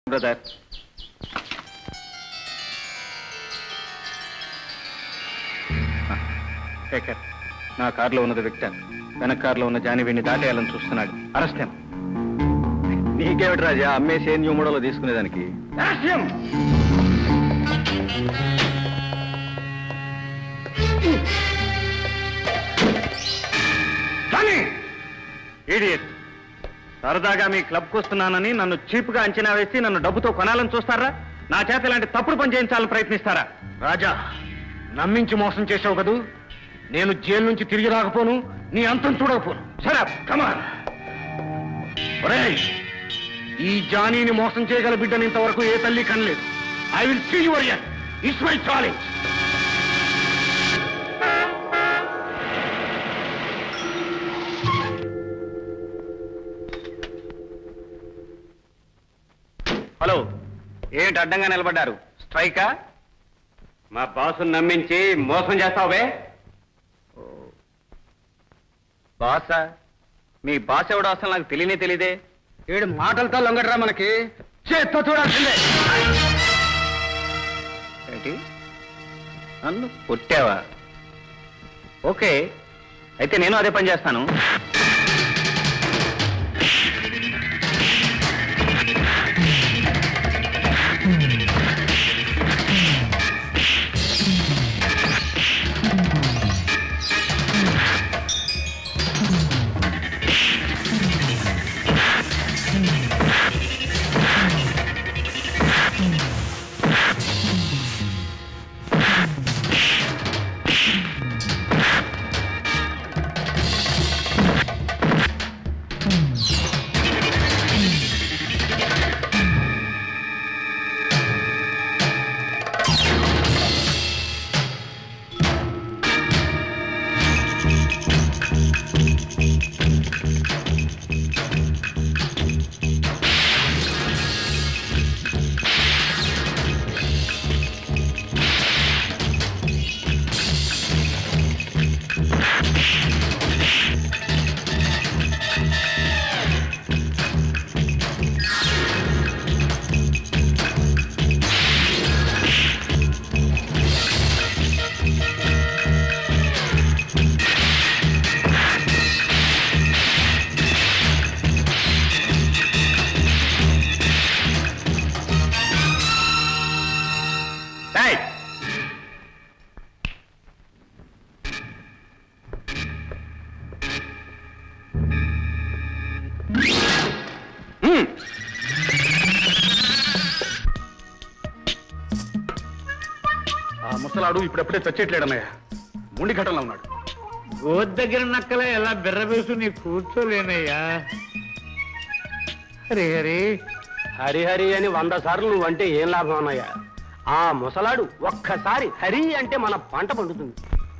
Brother Shekhar నా కారులో ఉన్నది విక్టర్ వెనక కారులో ఉన్న జానివీని దాటేయాలని చూస్తున్నాడు అరెస్ట్ నీకేమిటి రాజా అమ్మేసి ఏ న్యూ మోడల్ తీసుకునేదానికి ఇడియట్ సరదాగా మీ క్లబ్కి వస్తున్నానని నన్ను చీప్గా అంచనా వేసి నన్ను డబ్బుతో కొనాలని చూస్తారా నా చేత ఇలాంటి తప్పుడు పని చేయించాలని ప్రయత్నిస్తారా రాజా నమ్మించి మోసం చేసావు కదూ నేను జైలు నుంచి తిరిగి రాకపోను నీ అంతం చూడకపోను సరే కమాన్ ఈ జానీని మోసం చేయగల బిడ్డని ఇంతవరకు ఏ తల్లి కనలేదు ఐ విల్ సీ యువర్ యన్ ఇట్స్ మై ఛాలెంజ్ హలో ఏంటి అడ్డంగా నిలబడ్డారు స్ట్రైకా మా బాసుని నమ్మించి మోసం చేస్తావే బాసా మీ బాస్ ఎవడో అసలు నాకు తెలియనే తెలియదే ఏడు మాటలతో లొంగడరా మనకి చేత్తో చూడాల్సిందే ఏంటి నన్ను కొట్టావా ఓకే అయితే నేను అదే పని చేస్తాను ఏయ్! హ్మ్. ఆ ముసలాడు ఇప్పుడెప్పుడే చచ్చేట్లేడన్నయ్య ముండి ఘటనలో ఉన్నాడు గోద్ దగ్గర నక్కల ఎలా బిర్రబేసు నీ కూర్చోలేనయ్యా హరి హరి హరిహరి అని వంద సార్లు నువ్వంటే ఏం లాభం అన్నయ్య ఆ ముసలాడు ఒక్కసారి హరి అంటే మన పంట పండుతుంది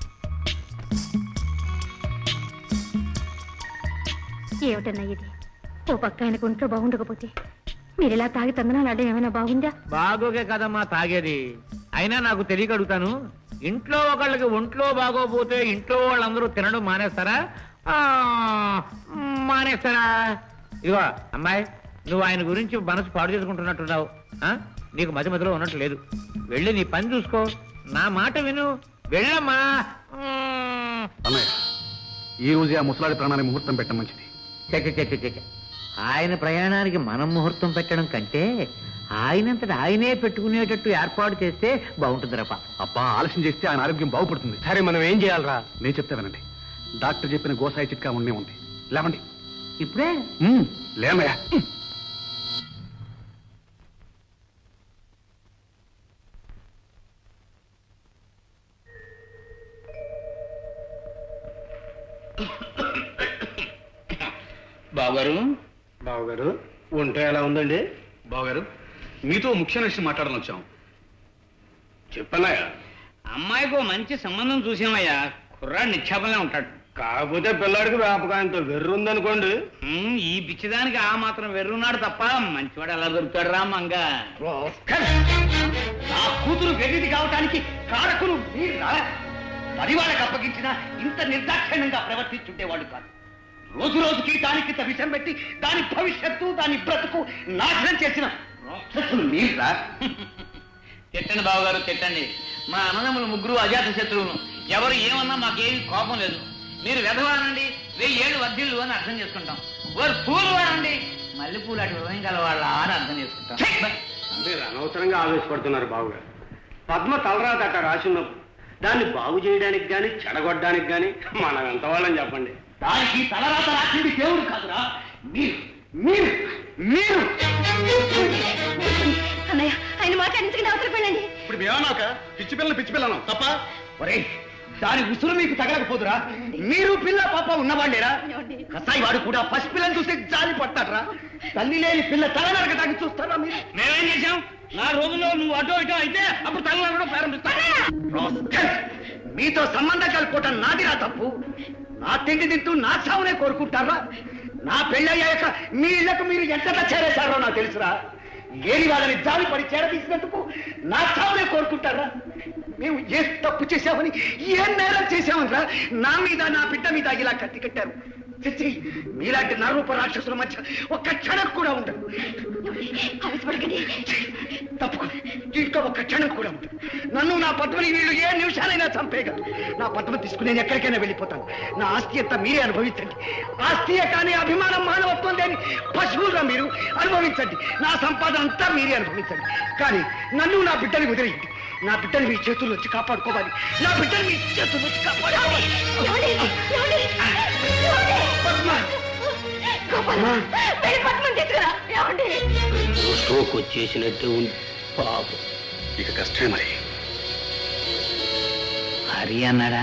ఏమిటన్నా ఇది ఓ పక్క ఆయనకు ఒంట్లో బాగుండకపోతే మీరు ఇలా తాగి తందనాలు ఆడడం ఏమైనా బాగుందా బాగోగే కదమ్మా తాగేది అయినా నాకు తెలియక అడుగుతాను ఇంట్లో ఒకళ్ళకి ఒంట్లో బాగోపోతే ఇంట్లో వాళ్ళందరూ తినడం మానేస్తారా ఆ, మానేస్తారా ఇదిగో అమ్మాయి నువ్వు ఆయన గురించి మనసు పాడు చేసుకుంటున్నట్టున్నావు ఆ? నీకు మధ్య మధ్యలో ఉన్నట్టు లేదు వెళ్ళి నీ పని చూసుకో నా మాట విను వెళ్ళమ్మా మ్మ్. అన్నయ్య ఈ రోజే ఆ ముసలాడి ప్రాణానికి ముహూర్తం పెట్టడం మంచిది చెక్క చెక్క చెక్క ఆయన ప్రయాణానికి మనం ముహూర్తం పెట్టడం కంటే ఆయనంతట ఆయనే పెట్టుకునేటట్టు ఏర్పాటు చేస్తే బాగుంటుందిరా పాపం అబ్బా ఆలస్యం చేస్తే ఆయన ఆరోగ్యం బాగుపడుతుంది సరే మనం ఏం చేయాలరా నేను చెప్తా వినండి డాక్టర్ చెప్పిన గోసాయి చిట్కా ఉండే ఉంది లేవండి ఇప్పుడే ఉమ్, లేమయ్యా బాగారు బావగారు ఒంట ఎలా ఉందండి బావగారు మీతో ముఖ్యమైన విషయం మాట్లాడాలని వచ్చాం చెప్పన్నాయా అమ్మాయికి ఓ మంచి సంబంధం చూసామయ్యా కుర్రాడు నిక్షేపంలో ఉంటాడు కాకపోతే పిల్లాడికి వ్యాపకాయంతో వెర్రుందనుకోండి ఉమ్, ఈ పిచ్చిదానికి ఆ మాత్రం వెర్రున్నాడు తప్ప మంచివాడు ఎలా దొరుకుతాడు రా మంగ నా కూతురు వెర్రిది కావటానికి కారకులు మీరా పరివాళ్ళకి అప్పగించిన ఇంత నిర్దాక్షిణ్యంగా ప్రవర్తించుండేవాడు కాదు రోజు రోజుకి దానికి ఇంత విషం పెట్టి దాని భవిష్యత్తు దాని బ్రతుకు నాశనం చేసిన రాక్షసులు మీరా తిట్టండి బావగారు తిట్టండి మా అన్నదమ్ములు ముగ్గురు అజాత శత్రువులు ఎవరు ఏమన్నా మాకేమి కోపం లేదు మీరు వెధవానండి వెయ్యి ఏళ్ళు వర్ధిల్లు అని అర్థం చేసుకుంటాం వారు పూలు వారండి మల్లెపూలు అటు హృదయం గలవాళ్ళ అని అర్థం చేసుకుంటాం మీరు అనవసరంగా ఆవేశపడుతున్నారు బాబుగారు పద్మ తలరాత అట్ట రాసినప్పుడు దాన్ని బాగు చేయడానికి కానీ చెడగొట్టడానికి కానీ మనం ఎంత వాళ్ళని చెప్పండి దానికి తలరాత రాసింది దేవుడు కాదురా మీరు మీరు మీరు అన్నయ్య ఆయన మాట్లాడించుకుని అవసరం వెళ్ళండి ఇప్పుడు మేమన్నాక పిచ్చి పిల్లలు పిచ్చి పిల్లలు తప్ప ఒరేయ్ దాని ఉసురు మీకు తగలకపోదురా మీరు పిల్ల పాప ఉన్నవాళ్ళేరా కసాయి వాడు కూడా పసి పిల్లని చూస్తే జాలి పడతాడరా తల్లి లేని పిల్ల తల నరకడానికి చూస్తారా మీరు మేమేం చేశాం నా రోజుల్లో నువ్వు అటో ఇటో అయితే అప్పుడు తల్లి కూడా ప్రారంభిస్తా రాస్కల్! మీతో సంబంధం కలుపుకోవటం నాదిరా తప్పు నా తిండి తింటూ నా చావునే కోరుకుంటారా నా పెళ్ళయ్యాక మీ ఇళ్లకు మీరు ఎంతగా చేరేశారో నాకు తెలుసురా లేని వాళ్ళని జాలి పడి చేరదీసినందుకు నా చావునే కోరుకుంటారా మేము ఏ తప్పు చేశామని ఏ నేరం చేశామనిరా నా మీద నా బిడ్డ మీద ఇలా కత్తి కట్టారు చిచ్చి, మీలాంటి నరూప రాక్షసుల మధ్య ఒక్క క్షణం కూడా ఉండదు తప్పుకో ఇంకా ఒక్క క్షణం కూడా ఉండదు నన్ను నా పద్మని వీళ్ళు ఏ నిమిషాలైనా చంపేయగలరు నా పద్మ తీసుకుని నేను ఎక్కడికైనా వెళ్ళిపోతాను నా ఆస్తి అంతా మీరే అనుభవించండి ఆస్తియే కానీ అభిమానం మానవత్వం లేని పశువులుగా మీరు అనుభవించండి నా సంపాదన అంతా మీరే అనుభవించండి కానీ నన్ను నా బిడ్డని వదిలేయండి నా బిడ్డని మీ చేతుల్లో వచ్చి కాపాడుకోవాలి నా బిడ్డని మీ చేతుల్లో వచ్చి కాపాడుకోవాలి పద్మ స్ట్రోక్ వచ్చేసినట్టు ఉంది పాపం ఇక కష్టమే మరి హరి అన్నాడా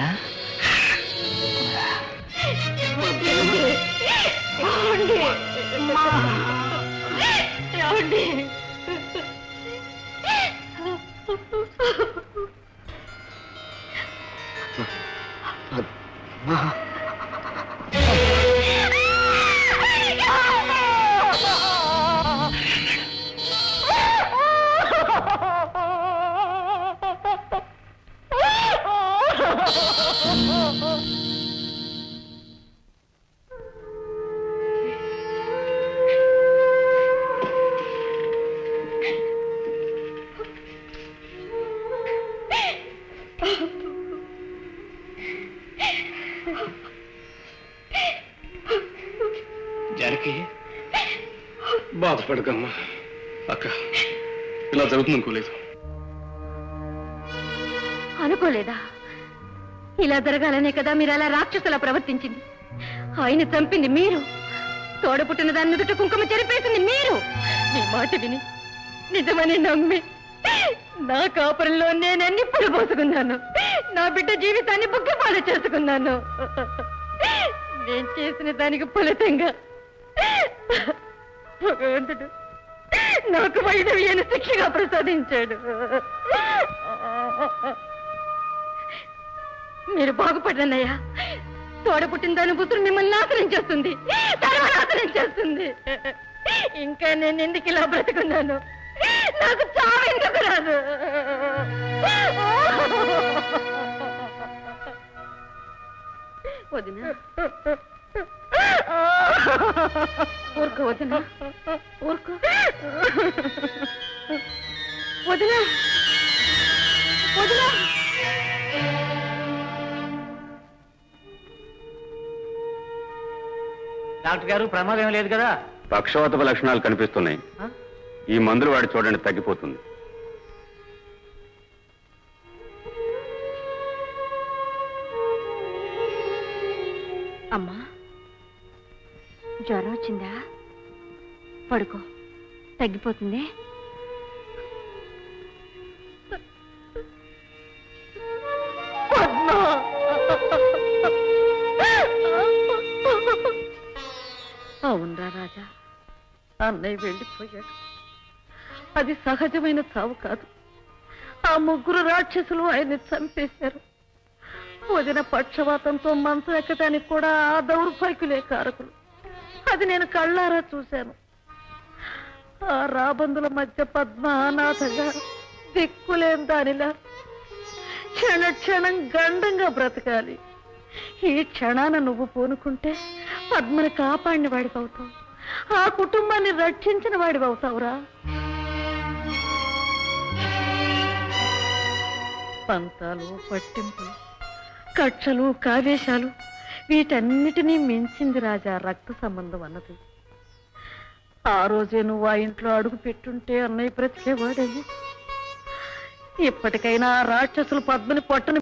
జానకి బాధపడకమ్మా అక్క ఇలా జరుగుతుంది అనుకోలేదు అనుకోలేదా ఇలా జరగాలనే కదా మీరు అలా రాక్షసులా ప్రవర్తించింది ఆయన చంపింది మీరు తోడపుట్టిన దాన్ని నుదుట కుంకుమ చెరిపేసింది మీరు మీ మాట విని నిజమని నమ్మి నా కాపురంలో నేను ఎన్ని పులు పోసుకున్నాను నా బిడ్డ జీవితాన్ని బుగ్గిపాలు చేసుకున్నాను నేను చేసిన దానికి ఫలితంగా భగవంతుడు నాకు వైదవ్యాన్ని శిక్షగా ప్రసాదించాడు మీరు బాగుపడ్డన్నయ్యా తోడ పుట్టిన దాని కూతురు మిమ్మల్ని నాశనం చేస్తుంది సర్వనాశనం చేస్తుంది ఇంకా నేను ఎందుకు ఇలా బ్రతుకున్నాను నాకు చావు ఎందుకు రాదు వదిన ఊరుకో వదిన ఊరుకో వదిన వదిన డాక్టర్ గారు ప్రమాదం ఏం లేదు కదా పక్షవాతపు లక్షణాలు కనిపిస్తున్నాయి ఆ? ఈ మందులు వాడి చూడండి తగ్గిపోతుంది అమ్మా జ్వరం వచ్చిందా పడుకో తగ్గిపోతుంది అవునరా రాజా అన్నయ్య వెళ్ళిపోయాడు అది సహజమైన చావు కాదు ఆ ముగ్గురు రాక్షసులు ఆయన్ని చంపేశారు వదిన పక్షవాతంతో మంచం ఎక్కడానికి కూడా ఆ దౌర్భాగ్యులే కారకులు అది నేను కళ్ళారా చూశాను ఆ రాబందుల మధ్య పద్మ అనాథగా దిక్కులేని దానిలా క్షణ క్షణం గండంగా బ్రతకాలి ఈ క్షణాన నువ్వు పూనుకుంటే పద్మని కాపాడిన వాడివవుతావు ఆ కుటుంబాన్ని రక్షించిన వాడివవుతావురా పంతాలు పట్టింపులు కక్షలు కావేశాలు వీటన్నిటినీ మించింది రాజా రక్త సంబంధం అన్నది ఆ రోజే నువ్వు ఆ ఇంట్లో అడుగు పెట్టుంటే అన్నయ్య బ్రతికేవాడేమో ఇప్పటికైనా ఆ రాక్షసులు పద్మని పొట్టను